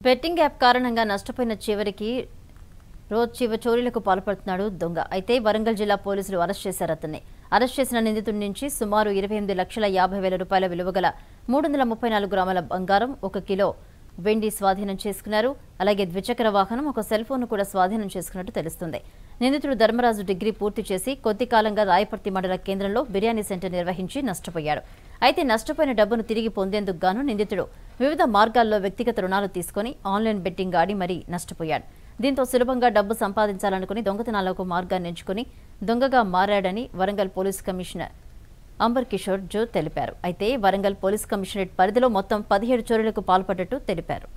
betting app కారణంగా నష్టపోయిన చివరికి రోజు చివ చోరీలకు పాల్పడుతున్నాడు దొంగ అయితే వరంగల్ జిల్లా పోలీసులు అరెస్ట్ చేశారు అతన్ని అరెస్ట్ చేసిన నిందితుడి నుంచి సుమారు ఇరవై ఎనిమిది లక్షల యాభై వేల రూపాయల విలువగల మూడు వందల ముప్పై నాలుగు గ్రాముల బంగారం ఒక కిలో వెండి స్వాధీనం చేసుకున్నారు అలాగే ద్విచక్ర వాహనం ఒక సెల్ ఫోన్ కూడా స్వాధీనం చేసుకున్నట్టు తెలుస్తుంది నిందితుడు ధర్మరాజు డిగ్రీ పూర్తి చేసి కొద్ది కాలంగా రాయపర్తి మండల కేంద్రంలో బిర్యానీ సెంటర్ నిర్వహించి నష్టపోయాడు అయితే నష్టపోయిన డబ్బును తిరిగి పొందేందుకు గాను నిందితుడు వివిధ మార్గాల్లో వ్యక్తిగత రుణాలు తీసుకుని ఆన్లైన్ బెట్టింగ్ ఆడి మరీ నష్టపోయాడు దీంతో సులభంగా డబ్బు సంపాదించాలనుకుని దొంగతనాలకు మార్గాన్ని ఎంచుకుని దొంగగా మారాడని వరంగల్ పోలీస్ కమిషనర్ అంబర్ కిషోర్ జో తెలిపారు అయితే వరంగల్ పోలీస్ కమిషనరేట్ పరిధిలో మొత్తం పదిహేడు చోరీలకు పాల్పడ్డట్టు తెలిపారు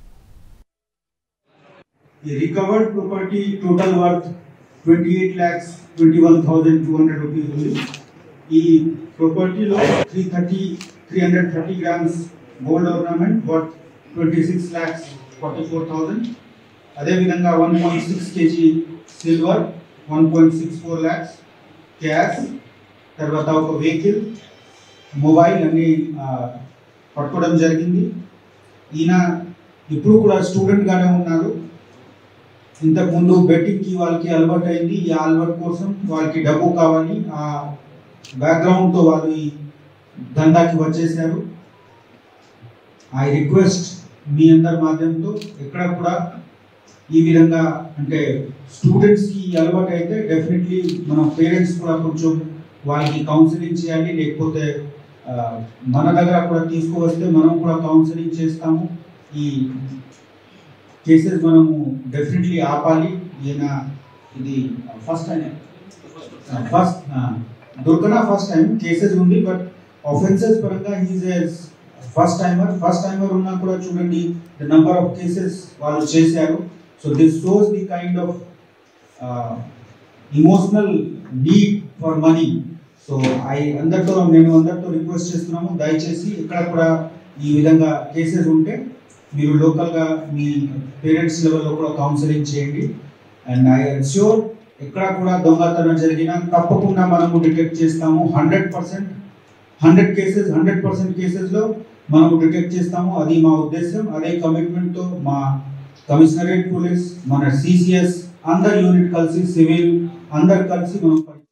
The recovered property total worth twenty-eight lakhs twenty-one thousand two hundred rupees ఉంది ఈ ప్రాపర్టీలో three thirty three hundred thirty grams gold ornament worth twenty six lakhs forty four thousand అదేవిధంగా one point six KG silver one point six four lakhs cash తర్వాత ఒక vehicle mobile అన్ని ఆ, పట్టుకోవడం జరిగింది ఈయన ఇప్పుడు కూడా స్టూడెంట్గానే ఉన్నారు ఇంతకు ముందు బెట్టింగ్ కి వాళ్ళకి అలవాటు అయింది ఈ అలవాటు కోసం వాళ్ళకి డబ్బు కావాలి ఆ బ్యాక్గ్రౌండ్ తో వాళ్ళు ఈ దందాకి వచ్చేసారు ఐ రిక్వెస్ట్ మీ అందరి మాధ్యమంతో ఎక్కడ కూడా ఈ విధంగా అంటే స్టూడెంట్స్ కి ఈ అలవాటు అయితే డెఫినెట్లీ మన పేరెంట్స్ కూడా కొంచెం వాళ్ళకి కౌన్సిలింగ్ చేయాలి లేకపోతే ఆ, మన దగ్గర కూడా తీసుకువస్తే మనం కూడా కౌన్సిలింగ్ చేస్తాము ఈ కేసెస్ మనము డెఫినెట్లీ ఆపాలి ఈయన ఇది ఫస్ట్ టైం ఫస్ట్ దొరకనా ఫస్ట్ టైం కేసెస్ ఉంది బట్ ఆఫెన్సెస్ పరంగా he's first timer first timer ఉన్నా కూడా చూడండి ద నంబర్ ఆఫ్ కేసెస్ వాళ్ళు చేశారు so this shows the kind of emotional need for money so I అందరితో నేను అందరితో రిక్వెస్ట్ చేస్తున్నాము దయచేసి ఇక్కడ కూడా ఈ విధంగా కేసెస్ ఉంటే మీరు లోకల్గా మీ పేరెంట్స్ లెవెల్లో కూడా కౌన్సిలింగ్ చేయండి అండ్ ఐ ష్యూర్ ఎక్కడ కూడా దొంగతనం జరిగినా తప్పకుండా మనము డిటెక్ట్ చేస్తాము hundred percent hundred cases hundred percent కేసెస్లో మనము డిటెక్ట్ చేస్తాము అది మా ఉద్దేశం అదే కమిట్మెంట్తో మా కమిషనరేట్ పోలీస్ మన సిసిఎస్ అందరు యూనిట్ కలిసి సివిల్ అందరు కలిసి మనం